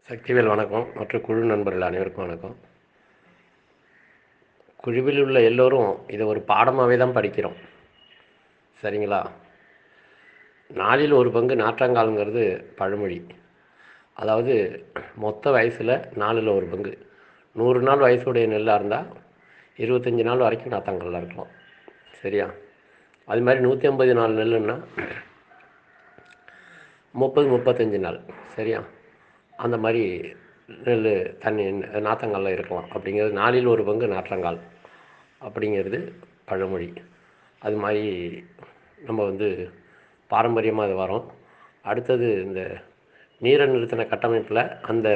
சக்திவேல் வணக்கம் மற்ற குழு நண்பர்கள் அனைவருக்கும் வணக்கம் குழுவில் உள்ள எல்லோரும் இதை ஒரு பாடமாகவே தான் படிக்கிறோம் சரிங்களா நாலில் ஒரு பங்கு நாற்றங்கால்ங்கிறது பழமொழி அதாவது மொத்த வயசில் நாலில் ஒரு பங்கு நூறு நாள் வயசுடைய நெல்லாக இருந்தால் இருபத்தஞ்சி நாள் வரைக்கும் நாற்றங்காலில் இருக்கலாம் சரியா அது மாதிரி நூற்றி ஐம்பது நாள் நெல்லுன்னா முப்பது முப்பத்தஞ்சு நாள் சரியா அந்த மாதிரி நெல் தண்ணி நாற்றங்காலில் இருக்கலாம் அப்படிங்கிறது நாளில் ஒரு பங்கு நாற்றங்கால் அப்படிங்கிறது பழமொழி அது மாதிரி நம்ம வந்து பாரம்பரியமாக அது வரோம் அடுத்தது இந்த நீரை நிறுத்தின கட்டமைப்பில் அந்த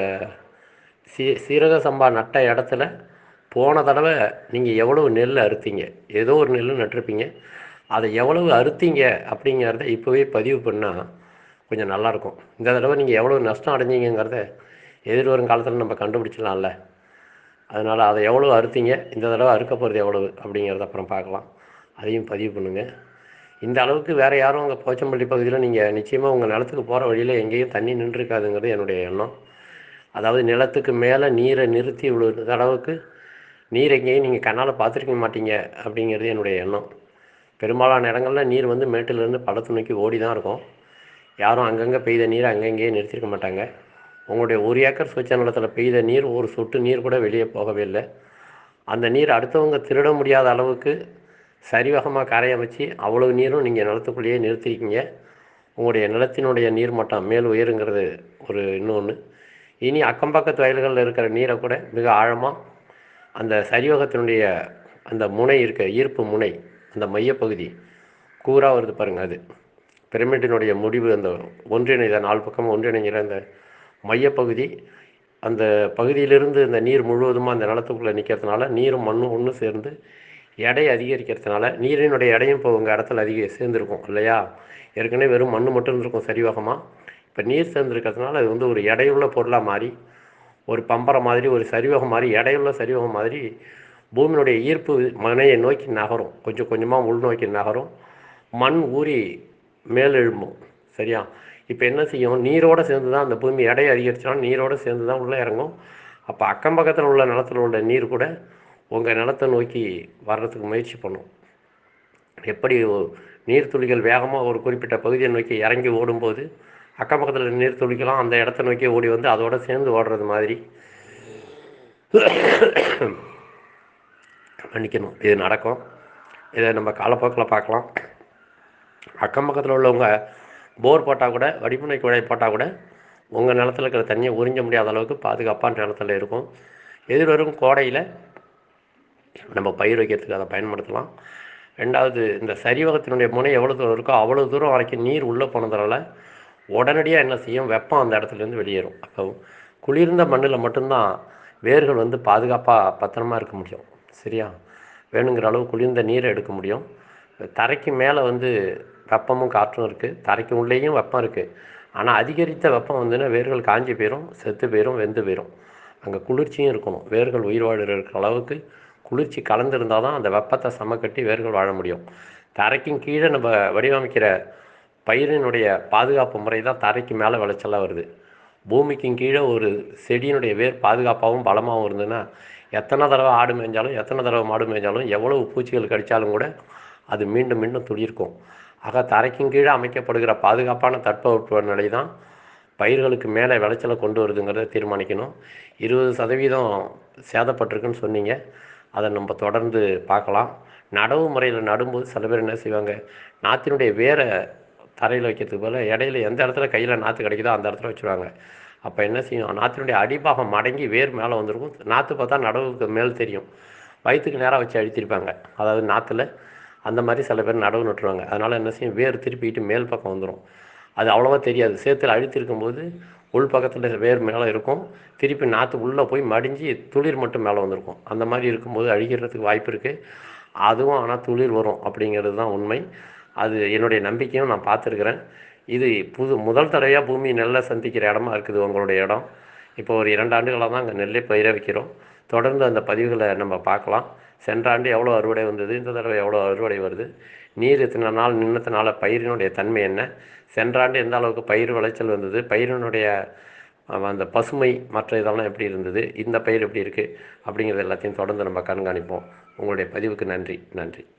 சீ சீரக சம்பா நட்ட இடத்துல போன தடவை நீங்கள் எவ்வளவு நெல் அறுத்தீங்க ஏதோ ஒரு நெல் நட்டிருப்பீங்க அதை எவ்வளவு அறுத்தீங்க அப்படிங்கிறத இப்போவே பதிவு பண்ணால் கொஞ்சம் நல்லாயிருக்கும் இந்த தடவை நீங்கள் எவ்வளோ நஷ்டம் அடைஞ்சீங்கிறத எதிர்வரும் காலத்தில் நம்ம கண்டுபிடிச்சிடலாம்ல அதனால் அதை எவ்வளோ அறுத்தீங்க இந்த தடவை அறுக்க போகிறது எவ்வளவு அப்படிங்கிறத அப்புறம் பார்க்கலாம் அதையும் பதிவு பண்ணுங்கள் இந்த அளவுக்கு வேறு யாரும் அங்கே போச்சம்பள்ளி பகுதியில் நீங்கள் நிச்சயமாக உங்கள் நிலத்துக்கு போகிற வழியில் எங்கேயும் தண்ணி நின்றுருக்காதுங்கிறது என்னுடைய எண்ணம் அதாவது நிலத்துக்கு மேலே நீரை நிறுத்தி இவ்வளோ அளவுக்கு நீர் எங்கேயும் நீங்கள் கண்ணால் பார்த்துருக்க மாட்டீங்க அப்படிங்கிறது என்னுடைய எண்ணம் பெரும்பாலான இடங்களில் நீர் வந்து மேட்டிலேருந்து பள்ளத்து நோக்கி ஓடி தான் இருக்கும் யாரும் அங்கங்கே பெய்த நீரை அங்கங்கேயே நிறுத்திருக்க மாட்டாங்க உங்களுடைய ஒரு ஏக்கர் சுவச்ச நிலத்தில் பெய்த நீர் ஒரு சொட்டு நீர் கூட வெளியே போகவே இல்லை அந்த நீர் அடுத்தவங்க திருட முடியாத அளவுக்கு சரிவகமாக கரைய வச்சு அவ்வளவு நீரும் நீங்கள் நிலத்துக்குள்ளேயே நிறுத்திருக்கீங்க உங்களுடைய நிலத்தினுடைய நீர் மட்டம் மேல் உயருங்கிறது ஒரு இன்னொன்று இனி அக்கம் பக்கத்து வயல்களில் இருக்கிற நீரை கூட மிக ஆழமாக அந்த சரிவகத்தினுடைய அந்த முனை இருக்க ஈர்ப்பு முனை அந்த மையப்பகுதி கூறாக வருது பாருங்கள் அது பிரமிட்டினுடைய முடிவு அந்த ஒன்றிணைந்த நாலு பக்கமும் ஒன்றிணைங்கிற அந்த மையப்பகுதி அந்த பகுதியிலிருந்து இந்த நீர் முழுவதுமாக அந்த நிலத்துக்குள்ளே நிற்கிறதுனால நீரும் மண்ணும் ஒன்று சேர்ந்து எடை அதிகரிக்கிறதுனால நீரினுடைய எடையும் இப்போ உங்கள் இடத்துல அதிக சேர்ந்துருக்கும் இல்லையா ஏற்கனவே வெறும் மண் மட்டும் இருந்திருக்கும் சரிவகமாக இப்போ நீர் சேர்ந்துருக்கிறதுனால அது வந்து ஒரு எடையுள்ள பொருளாக மாறி ஒரு பம்பரை மாதிரி ஒரு சரிவகம் மாதிரி எடையுள்ள சரிவகம் மாதிரி பூமியினுடைய ஈர்ப்பு மனையை நோக்கி நகரும் கொஞ்சம் கொஞ்சமாக உள்நோக்கி நகரும் மண் ஊறி மேல் எழும்பும் சரியா இப்போ என்ன செய்யும் நீரோடு சேர்ந்து தான் அந்த பூமி எடை அதிகரிச்சாலும் நீரோடு சேர்ந்து தான் உள்ளே இறங்கும் அப்போ அக்கம் பக்கத்தில் உள்ள நிலத்தில் உள்ள நீர் கூட உங்கள் நிலத்தை நோக்கி வர்றதுக்கு முயற்சி பண்ணும் எப்படி நீர்த்துளிகள் வேகமாக ஒரு குறிப்பிட்ட பகுதியை நோக்கி இறங்கி ஓடும்போது அக்கம் பக்கத்தில் நீர்த்துளிக்கலாம் அந்த இடத்த நோக்கி ஓடி வந்து அதோடு சேர்ந்து ஓடுறது மாதிரி மன்னிக்கணும் இது நடக்கும் இதை நம்ம காலப்போக்கில் பார்க்கலாம் அக்கம் பக்கத்தில் உள்ளவங்க போர் போட்டால் கூட வடிமுனை குழாய் போட்டால் கூட உங்கள் நிலத்தில் இருக்கிற தண்ணியை உறிஞ்ச முடியாத அளவுக்கு பாதுகாப்பான நிலத்தில் இருக்கும் எதிர்வரும் கோடையில் நம்ம பயிர் வைக்கிறதுக்கு அதை பயன்படுத்தலாம் ரெண்டாவது இந்த சரிவகத்தினுடைய முனை எவ்வளோ தூரம் இருக்கோ அவ்வளோ தூரம் வரைக்கும் நீர் உள்ளே போனதுனால உடனடியாக என்ன செய்யும் வெப்பம் அந்த இடத்துலேருந்து வெளியேறும் அப்போ குளிர்ந்த மண்ணில் மட்டும்தான் வேர்கள் வந்து பாதுகாப்பாக பத்திரமா இருக்க முடியும் சரியா வேணுங்கிற அளவு குளிர்ந்த நீரை எடுக்க முடியும் தரைக்கு மேலே வந்து வெப்பமும் காற்றும் இருக்குது தரைக்கு உள்ளேயும் வெப்பம் இருக்குது ஆனால் அதிகரித்த வெப்பம் வந்துன்னா வேர்கள் காஞ்சி போயிடும் செத்து போயிடும் வெந்து போயிடும் அங்கே குளிர்ச்சியும் இருக்கணும் வேர்கள் உயிர் வாழ்கிற இருக்கிற அளவுக்கு குளிர்ச்சி கலந்துருந்தால் தான் அந்த வெப்பத்தை சமக்கட்டி வேர்கள் வாழ முடியும் தரைக்கும் கீழே நம்ம வடிவமைக்கிற பயிரினுடைய பாதுகாப்பு முறை தான் தரைக்கு மேலே விளைச்சலாக வருது பூமிக்கும் கீழே ஒரு செடியினுடைய வேர் பாதுகாப்பாகவும் பலமாகவும் இருந்ததுன்னா எத்தனை தடவை ஆடு மேய்ஞ்சாலும் எத்தனை தடவை மாடு மேய்ஞ்சாலும் எவ்வளவு பூச்சிகள் கடித்தாலும் கூட அது மீண்டும் மீண்டும் துளிர்க்கும் ஆக தரைக்கும் கீழே அமைக்கப்படுகிற பாதுகாப்பான தட்பவெப்ப நிலை தான் பயிர்களுக்கு மேலே விளைச்சலை கொண்டு வருதுங்கிறத தீர்மானிக்கணும் இருபது சதவீதம் சேதப்பட்டிருக்குன்னு சொன்னீங்க அதை நம்ம தொடர்ந்து பார்க்கலாம் நடவு முறையில் நடும்போது சில பேர் என்ன செய்வாங்க நாற்றினுடைய வேரை தரையில் வைக்கிறதுக்கு பதில் இடையில எந்த இடத்துல கையில் நாற்று கிடைக்குதோ அந்த இடத்துல வச்சுருவாங்க அப்போ என்ன செய்யும் நாற்றினுடைய அடிப்பாகம் மடங்கி வேர் மேலே வந்திருக்கும் நாற்று பார்த்தா நடவுக்கு மேல் தெரியும் வயிற்றுக்கு நேராக வச்சு அழுத்திருப்பாங்க அதாவது நாற்றுல அந்த மாதிரி சில பேர் நடவு நட்டுருவாங்க அதனால் என்ன செய்யும் வேர் திருப்பிக்கிட்டு மேல் பக்கம் வந்துடும் அது அவ்வளோவா தெரியாது சேத்துல அழுத்திருக்கும் போது உள் பக்கத்தில் வேர் மேலே இருக்கும் திருப்பி நாற்று உள்ளே போய் மடிஞ்சு துளிர் மட்டும் மேலே வந்திருக்கும் அந்த மாதிரி இருக்கும்போது அழுகிறதுக்கு வாய்ப்பு இருக்குது அதுவும் ஆனால் துளிர் வரும் அப்படிங்கிறது தான் உண்மை அது என்னுடைய நம்பிக்கையும் நான் பார்த்துருக்குறேன் இது புது முதல் தடவையாக பூமி நெல்லை சந்திக்கிற இடமா இருக்குது உங்களுடைய இடம் இப்போ ஒரு இரண்டு ஆண்டுகளாக தான் அங்கே நெல்லை பயிர வைக்கிறோம் தொடர்ந்து அந்த பதிவுகளை நம்ம பார்க்கலாம் சென்ற ஆண்டு எவ்வளோ அறுவடை வந்தது இந்த தடவை எவ்வளோ அறுவடை வருது நீர் இத்தனை நாள் நின்னதுனால பயிரினுடைய தன்மை என்ன சென்ற ஆண்டு எந்த அளவுக்கு பயிர் விளைச்சல் வந்தது பயிரினுடைய அவ- அந்த பசுமை மற்ற இதெல்லாம் எப்படி இருந்தது இந்த பயிர் எப்படி இருக்குது அப்படிங்கிறது எல்லாத்தையும் தொடர்ந்து நம்ம கண்காணிப்போம் உங்களுடைய பதிவுக்கு நன்றி நன்றி